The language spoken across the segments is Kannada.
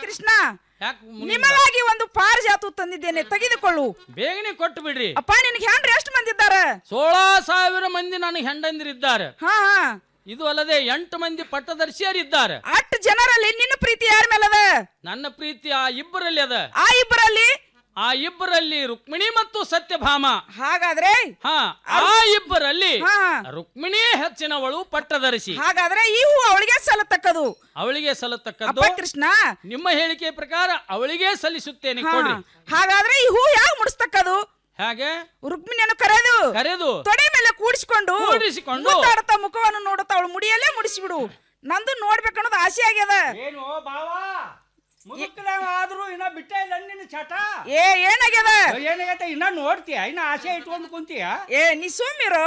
ಕೃಷ್ಣ ಯಾಕೆ ನಿಮಗಾಗಿ ಒಂದು ಪಾರಿಜಾತು ತಂದಿದ್ದೇನೆ ತೆಗೆದುಕೊಳ್ಳು ಬೇಗನೆ ಕೊಟ್ಟು ಬಿಡ್ರಿ ಅಪ್ಪ ನಿನಗೆ ಹೆಂಡ್ರಿ ಎಷ್ಟು ಮಂದಿ ಇದ್ದಾರೆ ಸೋಳ ಸಾವಿರ ಮಂದಿ ನನಗೆ ಹೆಂಡಂದಿರಿದ್ದಾರೆ ಹಾ ಹಾ ಇದು ಅಲ್ಲದೆ ಎಂಟು ಮಂದಿ ಪಟ್ಟದರ್ಶಿಯರಿದ್ದಾರೆ ಅಷ್ಟು ಜನರಲ್ಲಿ ನಿನ್ನ ಪ್ರೀತಿ ಯಾರ ಮೇಲದ ನನ್ನ ಪ್ರೀತಿ ಆ ಇಬ್ಬರಲ್ಲಿ ಅದ ಆ ಇಬ್ಬರಲ್ಲಿ ಆ ಇಬ್ಬರಲ್ಲಿ ರುಕ್ಮಿಣಿ ಮತ್ತು ಸತ್ಯಭಾಮ ಹಾಗಾದ್ರೆ ಹಾ ಆ ಇಬ್ಬರಲ್ಲಿ ಹಾ ರುಕ್ಮಿಣಿ ಹೆಚ್ಚಿನವಳು ಪಟ್ಟದರ್ಶಿ ಹಾಗಾದ್ರೆ ಈ ಹೂ ಅವಳಿಗೆ ಸಲ್ಲತಕ್ಕದು ಅವಳಿಗೆ ಸಲ್ಲತಕ್ಕದ್ದು ಅಪ್ಪ ಕೃಷ್ಣ ನಿಮ್ಮ ಹೇಳಿಕೆ ಪ್ರಕಾರ ಅವಳಿಗೆ ಸಲ್ಲಿಸುತ್ತೇನೆ ಹಾ, ಕೊಡ್ರಿ ಹಾಗಾದ್ರೆ ಈ ಹೂ ಯಾಕೆ ಮುಡಿಸ್ತಕ್ಕದು ಹಾಗೆ ರುಕ್ಮಿಣಿಯನ್ನು ಕರೆದು ಕರೆದು ತೊಡೆ ಮೇಲೆ ಕೂಡಿಸಿಕೊಂಡು ಕೂಡಿಸಿಕೊಂಡು ಮುದ್ದಾಡುತ್ತಾ ಮುಖವನ್ನು ನೋಡುತ್ತಾ ಅವಳು ಮುಡಿಯಲ್ಲೇ ಮುಡಿಸಿಬಿಡು ನಂದು ನೋಡ್ಬೇಕನ್ನೋದು ಆಸೆ ಆಗ್ಯದ ಏನು ಬಾವಾ ಮುದುಕದಾಗ ಆದ್ರೂ ಇನ್ನ ಬಿಟ್ಟ ಇಲ್ಲ ನಿನ್ನ ಚಟ ಏ ಏನಾಗ್ಯದ ಏನಾಗೈತೆ ಇನ್ನ ನೋಡ್ತೀಯ ಇನ್ನ ಆಸೆ ಇಟ್ಕೊಂಡು ಕುಂತೀಯ ಏ ನೀ ಸುಮ್ಮಿರು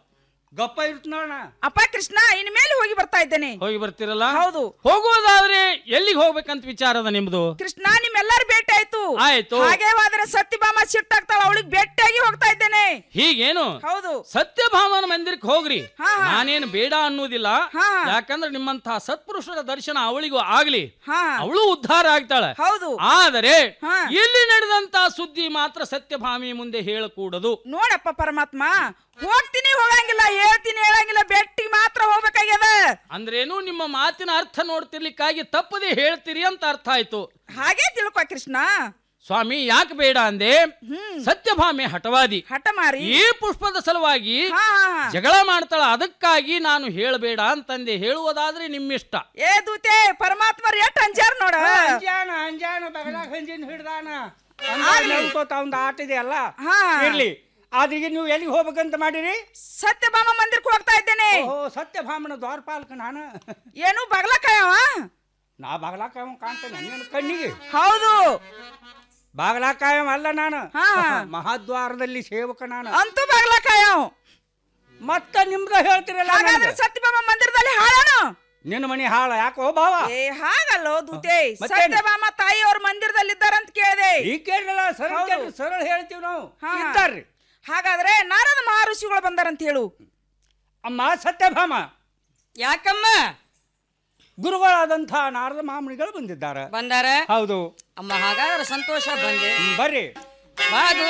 ಗಪ್ಪ ಇರ್ತ ನೋಡಣ ಅಪ್ಪ ಕೃಷ್ಣ ಇನ್ ಮೇಲೆ ಹೋಗಿ ಬರ್ತಾ ಇದ್ದೇನೆ ಹೋಗಿ ಬರ್ತಿರಲ್ಲ ಹೌದು ಹೋಗುವುದಾದ್ರೆ ಎಲ್ಲಿಗೆ ಹೋಗ್ಬೇಕಂತ ವಿಚಾರದ ನಿಮ್ದು ಕೃಷ್ಣ ನಿಮ್ಮೆಲ್ಲರೂ ಭೇಟಿ ಆಯ್ತು ಆಯ್ತು. ಹಾಗೆ ಹೋದ್ರೆ ಸತ್ಯಭಾಮ ಸಿಟ್ಟಾಗ್ತಾಳ ಅವಳಿಗೆ ಭೇಟಿಯಾಗಿ ಹೋಗ್ತಾ ಇದ್ದೇನೆ ಹೀಗೇನು ಹೌದು ಸತ್ಯಭಾಮನ ಮಂದಿರಕ್ಕೆ ಹೋಗ್ರಿ ಹಾ, ಹಾ. ನಾನೇನು ಬೇಡ ಅನ್ನುವುದಿಲ್ಲ ಹಾ. ಯಾಕಂದ್ರೆ ನಿಮ್ಮಂತಹ ಸತ್ಪುರುಷರ ದರ್ಶನ ಅವಳಿಗೂ ಆಗ್ಲಿ ಹಾ ಅವಳು ಉದ್ಧಾರ ಆಗ್ತಾಳೆ ಹೌದು ಆದರೆ ಹಾ. ಇಲ್ಲಿ ನಡೆದಂತ ಸುದ್ದಿ ಮಾತ್ರ ಸತ್ಯಭಾಮಿ ಮುಂದೆ ಹೇಳಕೂಡದು ನೋಡಪ್ಪ ಪರಮಾತ್ಮ ಹೋಗ್ತೀನಿ ಹೋಗಂಗಿಲ್ಲ ಹೇಳ್ತೀನಿ ಹೇಳಂಗಿಲ್ಲ ಬೆಟ್ಟಿಗೆ ಮಾತ್ರ ಹೋಗ್ಬೇಕಾಗ್ಯದ ಅಂದ್ರೇನು ನಿಮ್ಮ ಮಾತಿನ ಅರ್ಥ ನೋಡ್ತಿರ್ಲಿಕ್ಕಾಗಿ ತಪ್ಪದೆ ಹೇಳ್ತೀರಿ ಅಂತ ಅರ್ಥ ಆಯ್ತು ಹಾಗೆ ತಿಳ್ಕೊ ಕೃಷ್ಣ ಸ್ವಾಮಿ ಯಾಕೆ ಬೇಡ ಅಂದೆ ಹ್ಮ್ ಸತ್ಯಭಾಮೆ ಹಠವಾದಿ ಹಠ ಮಾರಿ ಈ ಪುಷ್ಪದ ಸಲುವಾಗಿ ಹಾ ಹಾ, ಹಾ. ಜಗಳ ಮಾಡ್ತಾಳ ಅದಕ್ಕಾಗಿ ನಾನು ಹೇಳಬೇಡ ಅಂತಂದೆ ಹೇಳುವುದಾದ್ರೆ ನಿಮ್ಮಿಷ್ಟ ಏ ದೂತೆ ಪರಮಾತ್ಮ ಎಟ್ ಅಂಜಾರ್ ನೋಡ ಅಂಜಾನ ಅಂಜಾನ ಬಗಲಾಗ ಹಂಜಿನ ಹಿಡ್ದಾನ ಆಗ್ಲಿ. ಒಂದು ಆಟ ಇದೆಯಲ್ಲ ಹಾ ಇರ್ಲಿ ಆದ್ರಿಗೆ ನೀವು ಎಲ್ಲಿಗೆ ಹೋಗ್ಬೇಕಂತ ಮಾಡಿರಿ ಸತ್ಯಭಾಮ ಮಂದಿರಕ್ಕೆ ಹೋಗ್ತಾ ಇದ್ದೇನೆ ಓಹೋ ಸತ್ಯಭಾಮನ ದ್ವಾರಪಾಲಕ ನಾನು ಏನು ಬಗ್ಲ ಕಾಯವ ನಾ ಬಾಗಲಾ ಕಾಯಂ ಕಾಣ್ತೇನೆ ನನ್ನ ಕಣ್ಣಿಗೆ ಹೌದು ಬಾಗಲಾ ಕಾಯಂ ಅಲ್ಲ ನಾನು ಹಾ. ಮಹಾದ್ವಾರದಲ್ಲಿ ಸೇವಕ ನಾನು ಅಂತೂ ಬಗ್ಲ ಕಾಯವ್ ಮತ್ತ ನಿಮ್ದ ಹೇಳ್ತಿರಲ್ಲ ಹಾಗಾದ್ರೆ ನನಗೆ. ಸತ್ಯಭಾಮ ಮಂದಿರದಲ್ಲಿ ಹಾಳಾನು ನಿನ್ನ ಮನಿ ಹಾಳ ಯಾಕೋ ಭಾವ ಏ ಹಾಗಲ್ಲೋ ದೂತೆ ಮತ್ತೇನು? ಸತ್ಯಭಾಮ ತಾಯಿ ಅವ್ರ ಮಂದಿರದಲ್ಲಿ ಇದ್ದಾರಂತ ಕೇಳಿದೆ ಈ ಕೇಳಲ್ಲ ಸರಳ ಹೌದು. ಕೇಳ್ರಿ, ಸರಳ ಹೇಳ್ತೀವಿ ನಾವು ಹಾ. ಇದ್ದಾರ್ರಿ ಹಾಗಾದ್ರೆ ನಾರದ ಮಹರ್ಷಿಗಳು ಬಂದಾರಂತ ಹೇಳು ಅಮ್ಮ ಸತ್ಯಭಾಮ ಯಾಕಮ್ಮ ಗುರುಗಳಾದಂಥ ನಾರದ ಮಾಮನಿಗಳು ಬಂದಿದ್ದಾರೆ ಬಂದಾರ ಹೌದು ಅಮ್ಮ ಹಾಗಾದ್ರೆ ಸಂತೋಷ ಬಂದೆ ಹ್ಮ್, ಬರ್ರಿ ಬಾಗು